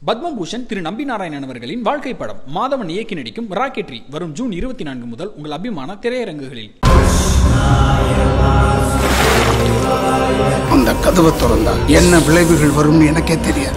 பத்மபூஷன் திரு நம்பி நாராயணன் அவர்களின் வாழ்க்கை படம் மாதவன் இயக்கி நடிக்கும் ராக்கெட்ரி வரும் ஜூன் இருபத்தி நான்கு முதல் உங்கள் அபிமான திரையரங்குகளில் அந்த கதவை திறந்தா என்ன விளைவுகள் வரும்னு எனக்கே தெரியாது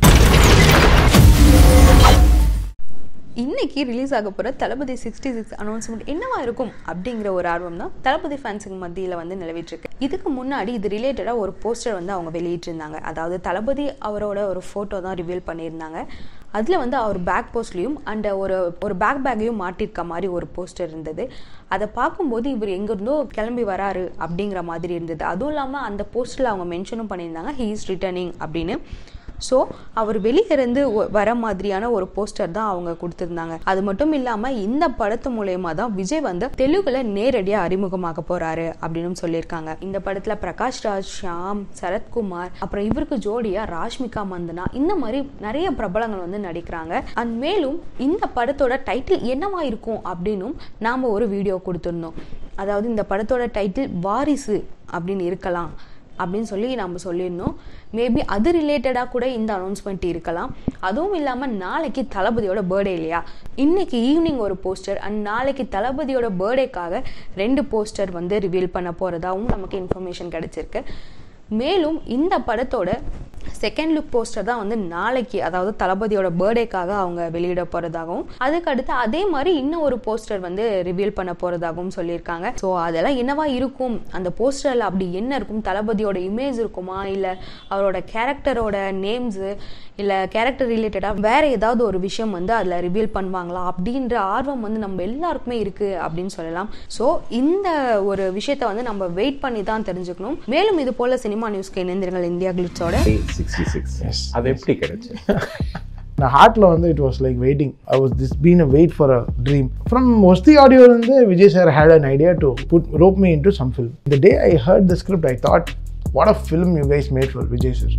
இன்னைக்கு ரிலீஸ் ஆக போகிற தளபதி சிக்ஸ்டி சிக்ஸ் அனௌன்ஸ்மெண்ட் என்னவா இருக்கும் அப்படிங்கிற ஒரு ஆர்வம் தான் தளபதி ஃபேன்ஸுக்கு மத்தியில் வந்து நிலவிட்டுருக்கு இதுக்கு முன்னாடி இது ரிலேட்டடாக ஒரு போஸ்டர் வந்து அவங்க வெளியிட்டிருந்தாங்க அதாவது தளபதி அவரோட ஒரு ஃபோட்டோ தான் ரிவீல் பண்ணியிருந்தாங்க அதில் வந்து அவர் பேக் போஸ்ட்லேயும் அண்ட் ஒரு ஒரு பேக் பேக்கையும் மாட்டிருக்க மாதிரி ஒரு போஸ்டர் இருந்தது அதை பார்க்கும்போது இவர் எங்கேருந்தோ கிளம்பி வராரு அப்படிங்கிற மாதிரி இருந்தது அதுவும் இல்லாமல் அந்த போஸ்டரில் அவங்க மென்ஷனும் பண்ணியிருந்தாங்க ஹீ இஸ் ரிட்டர்னிங் அப்படின்னு ஸோ அவர் வெளியிருந்து ஒ- வர மாதிரியான ஒரு போஸ்டர் தான் அவங்க கொடுத்துருந்தாங்க அது மட்டும் இல்லாமல் இந்த படத்து மூலயமா தான் விஜய் வந்து தெலுங்குல நேரடியாக அறிமுகமாக போறாரு அப்படின்னு சொல்லியிருக்காங்க இந்த படத்தில் பிரகாஷ் ராஜ் ஷாம் சரத்குமார் அப்புறம் இவருக்கு ஜோடியா ராஷ்மிகா மந்தனா இந்த மாதிரி நிறைய பிரபலங்கள் வந்து நடிக்கிறாங்க அண்ட் மேலும் இந்த படத்தோட டைட்டில் என்னவா இருக்கும் அப்படின்னும் நாம் ஒரு வீடியோ கொடுத்துருந்தோம் அதாவது இந்த படத்தோட டைட்டில் வாரிசு அப்படின்னு இருக்கலாம் அப்படின்னு சொல்லி நம்ம சொல்லியிருந்தோம் மேபி அது ரிலேட்டடாக கூட இந்த அனௌன்ஸ்மெண்ட் இருக்கலாம் அதுவும் இல்லாமல் நாளைக்கு தளபதியோட பர்த்டே இல்லையா இன்னைக்கு ஈவினிங் ஒரு போஸ்டர் அண்ட் நாளைக்கு தளபதியோட பர்த்டேக்காக ரெண்டு போஸ்டர் வந்து ரிவீல் பண்ண போகிறதாவும் நமக்கு இன்ஃபர்மேஷன் கிடைச்சிருக்கு மேலும் இந்த படத்தோட செகண்ட் லுக் போஸ்டர் தான் வந்து நாளைக்கு அதாவது தளபதியோட பர்த்டேக்காக அவங்க வெளியிட போறதாகவும் அதுக்கு அடுத்து அதே மாதிரி இன்னும் ஒரு போஸ்டர் வந்து ரிவீல் பண்ண போறதாகவும் சொல்லியிருக்காங்க ஸோ அதெல்லாம் என்னவா இருக்கும் அந்த போஸ்டர்ல அப்படி என்ன இருக்கும் தளபதியோட இமேஜ் இருக்குமா இல்ல அவரோட கேரக்டரோட நேம்ஸு இல்ல கேரக்டர் ரிலேட்டடா வேற ஏதாவது ஒரு விஷயம் வந்து அதுல ரிவீல் பண்ணுவாங்களா அப்படின்ற ஆர்வம் வந்து நம்ம எல்லாருக்குமே இருக்கு அப்படின்னு சொல்லலாம் ஸோ இந்த ஒரு விஷயத்த வந்து நம்ம வெயிட் பண்ணி தான் தெரிஞ்சுக்கணும் மேலும் இது போல சினிமா நியூஸ்க்கு இணைந்திருங்கள் இந்தியா கிளிட்ஸோட சிக்ஸ்டி சிக்ஸ் அது எப்படி கிடைச்சு நான் ஹார்ட்டில் வந்து it was like waiting I was this been a wait for a dream from Osthi ஆடியோலேருந்து Vijay sir had an idea to put rope me in to some film the day I heard the script I thought what a film you guys made for Vijay sir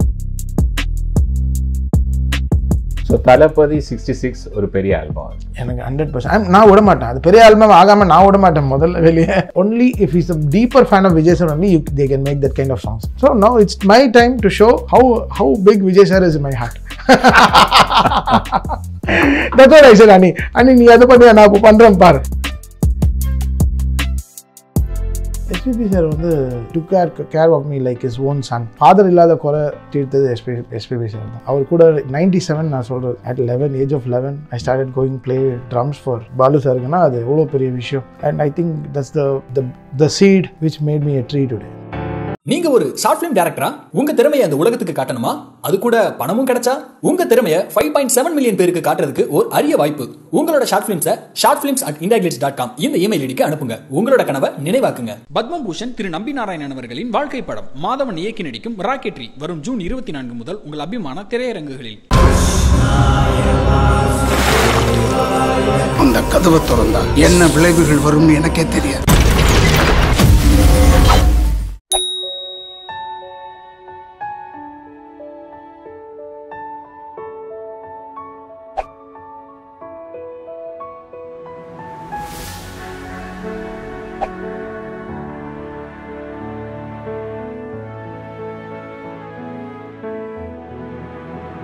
so Thalapathy sixty six ஒரு பெரிய album எனக்கு hundred percent நான் விட மாட்டேன் அது பெரிய album ஆகாமல் நான் விட மாட்டேன் முதல்ல வெளியே only if is a deeper fan of Vijay sir only you they can make that kind of songs so no it's my time to show how how big Vijay sir is my heart that's what I said Ani அனி நீ அதை பண்ணி நான் இப்போ பண்ணுறேன் பாரு SPB sir வந்து to care care of me like his own son father இல்லாத குறை தீர்த்தது எஸ்பி எஸ்பிபி சார் தான் அவர் கூட நைன்டி செவன் நான் சொல்கிறது at eleven age of eleven I started going play drums for Balu சாருக்குன்னா அது எவ்வளோ பெரிய விஷயம் and I think that's the the seed which made me a tree today நீங்க ஒரு ஷார்ட் ஃபிலிம் டேரக்டரா உங்க திறமையை அந்த உலகத்துக்கு காட்டணுமா அது கூட பணமும் கிடைச்சா உங்க திறமையை ஃபைவ் பாயிண்ட் செவன் மில்லியன் பேருக்கு காட்டுறதுக்கு ஒரு அரிய வாய்ப்பு உங்களோட ஷார்ட் ஃபிலிம்ஸை short films at IndiaGlitz dot com இந்த இமெயில் ஐடிக்கு அனுப்புங்க உங்களோட கனவை நினைவாக்குங்க பத்மபூஷன் திரு நம்பி நாராயணன் அவர்களின் வாழ்க்கை படம் மாதவன் இயக்கி நடிக்கும் ராக்கெட்ரி வரும் ஜூன் இருபத்தி நான்கு முதல் உங்கள் அபிமான திரையரங்குகளில் அந்த கதவை திறந்தா என்ன விளைவுகள் வரும்னு எனக்கே தெரியாது